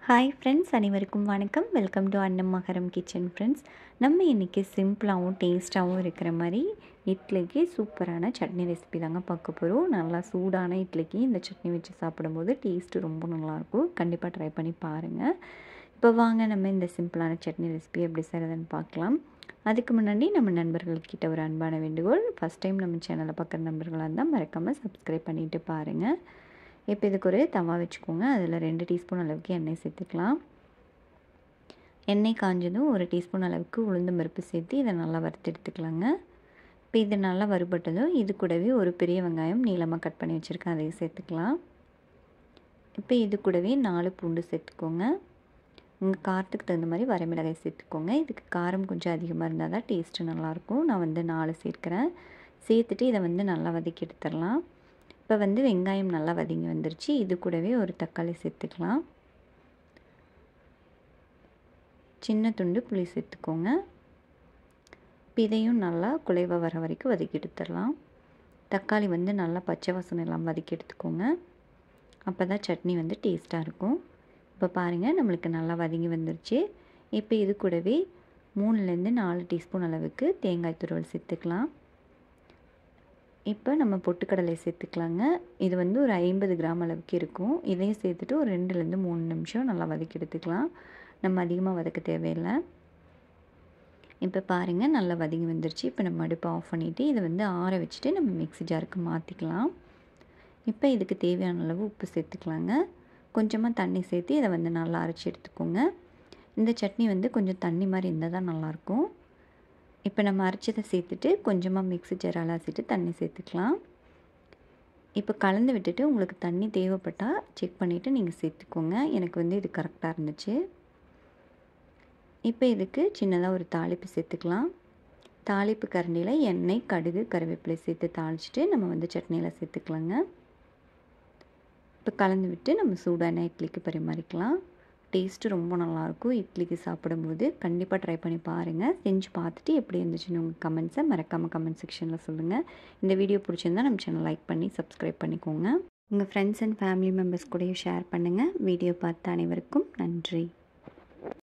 hi friends அனைவருக்கும் வணக்கம் welcome to அன்னம் மகரம் கிச்சன் ஃப்ரெண்ட்ஸ் நம்ம இன்றைக்கி சிம்பிளாகவும் டேஸ்ட்டாகவும் இருக்கிற மாதிரி இட்லிக்கு சூப்பரான சட்னி ரெசிபி தாங்க பார்க்க போகிறோம் நல்லா சூடான இட்லிக்கு இந்த சட்னி வச்சு சாப்பிடும்போது டேஸ்ட்டு ரொம்ப நல்லாயிருக்கும் கண்டிப்பாக ட்ரை பண்ணி பாருங்கள் இப்போ வாங்க நம்ம இந்த சிம்பிளான சட்னி ரெசிபி எப்படி செய்கிறதுன்னு பார்க்கலாம் அதுக்கு முன்னாடி நம்ம நண்பர்கள்கிட்ட ஒரு அன்பான வேண்டுகோள் ஃபஸ்ட் டைம் நம்ம சேனலை பார்க்குற நண்பர்களாக இருந்தால் மறக்காமல் சப்ஸ்கிரைப் பண்ணிவிட்டு பாருங்கள் இப்போ இதுக்கு ஒரு தவா வச்சுக்கோங்க அதில் ரெண்டு டீஸ்பூன் அளவுக்கு எண்ணெய் சேர்த்துக்கலாம் எண்ணெய் காஞ்சதும் ஒரு டீஸ்பூன் அளவுக்கு உளுந்தம் பருப்பு சேர்த்து இதை நல்லா வறுத்து எடுத்துக்கலாங்க இப்போ இது நல்லா வறுபட்டதும் இது கூடவே ஒரு பெரிய வெங்காயம் நீளமாக கட் பண்ணி வச்சுருக்கேன் அதையும் சேர்த்துக்கலாம் இப்போ இது கூடவே நாலு பூண்டு சேர்த்துக்கோங்க உங்கள் காரத்துக்கு தகுந்த மாதிரி வரமிளகாய் சேர்த்துக்கோங்க இதுக்கு காரம் கொஞ்சம் அதிகமாக இருந்தால் தான் டேஸ்ட்டு நல்லாயிருக்கும் நான் வந்து நாலு சேர்க்குறேன் சேர்த்துட்டு இதை வந்து நல்லா வதக்கி எடுத்துடலாம் இப்போ வந்து வெங்காயம் நல்லா வதங்கி வந்துருச்சு இது கூடவே ஒரு தக்காளி சேர்த்துக்கலாம் சின்ன துண்டு புளி சேர்த்துக்கோங்க இப்போ இதையும் நல்லா குலைவாக வர வரைக்கும் வதக்கி எடுத்துடலாம் தக்காளி வந்து நல்லா பச்சை வாசனை எல்லாம் வதக்கி எடுத்துக்கோங்க அப்போ தான் சட்னி வந்து டேஸ்ட்டாக இருக்கும் இப்போ பாருங்கள் நம்மளுக்கு நல்லா வதங்கி வந்துருச்சு இப்போ இது கூடவே மூணுலேருந்து நாலு டீஸ்பூன் அளவுக்கு தேங்காய் துருவல் சேர்த்துக்கலாம் இப்போ நம்ம பொட்டுக்கடலை சேர்த்துக்கலாங்க இது வந்து ஒரு ஐம்பது கிராம் அளவுக்கு இருக்கும் இதையும் சேர்த்துட்டு ஒரு ரெண்டுலேருந்து மூணு நிமிஷம் நல்லா வதக்கி எடுத்துக்கலாம் நம்ம அதிகமாக வதக்க தேவையில்லை இப்போ பாருங்கள் நல்லா வதங்கி வந்துருச்சு இப்போ நம்ம அடுப்பை ஆஃப் பண்ணிவிட்டு இதை வந்து ஆற வச்சுட்டு நம்ம மிக்ஸி ஜாருக்கு மாற்றிக்கலாம் இப்போ இதுக்கு தேவையான அளவு உப்பு சேர்த்துக்கலாங்க கொஞ்சமாக தண்ணி சேர்த்து இதை வந்து நல்லா அரைச்சி எடுத்துக்கோங்க இந்த சட்னி வந்து கொஞ்சம் தண்ணி மாதிரி இருந்தால் தான் நல்லாயிருக்கும் இப்போ நம்ம அரைச்சதை சேர்த்துட்டு கொஞ்சமாக மிக்ஸி ஜார் அலாசிட்டு தண்ணி சேர்த்துக்கலாம் இப்போ கலந்து விட்டுட்டு உங்களுக்கு தண்ணி தேவைப்பட்டால் செக் பண்ணிவிட்டு நீங்கள் சேர்த்துக்கோங்க எனக்கு வந்து இது கரெக்டாக இருந்துச்சு இப்போ இதுக்கு சின்னதாக ஒரு தாளிப்பு சேர்த்துக்கலாம் தாளிப்பு கரண்டியில் எண்ணெய் கடுகு கருவேப்பிலை சேர்த்து தாளிச்சிட்டு நம்ம வந்து சட்னியில் சேர்த்துக்கலாங்க இப்போ கலந்து விட்டு நம்ம சூடான இட்லிக்கு பரிமாறிக்கலாம் டேஸ்ட்டு ரொம்ப நல்லாயிருக்கும் இட்லிக்கு சாப்பிடும்போது கண்டிப்பாக ட்ரை பண்ணி பாருங்கள் செஞ்சு பார்த்துட்டு எப்படி இருந்துச்சுன்னு உங்கள் கமெண்ட்ஸை மறக்காமல் கமெண்ட் செக்ஷனில் சொல்லுங்கள் இந்த வீடியோ பிடிச்சிருந்தா நம்ம சேனல் லைக் பண்ணி சப்ஸ்கிரைப் பண்ணிக்கோங்க உங்கள் ஃப்ரெண்ட்ஸ் அண்ட் ஃபேமிலி மெம்பர்ஸ் கூடயும் ஷேர் பண்ணுங்கள் வீடியோ பார்த்த அனைவருக்கும் நன்றி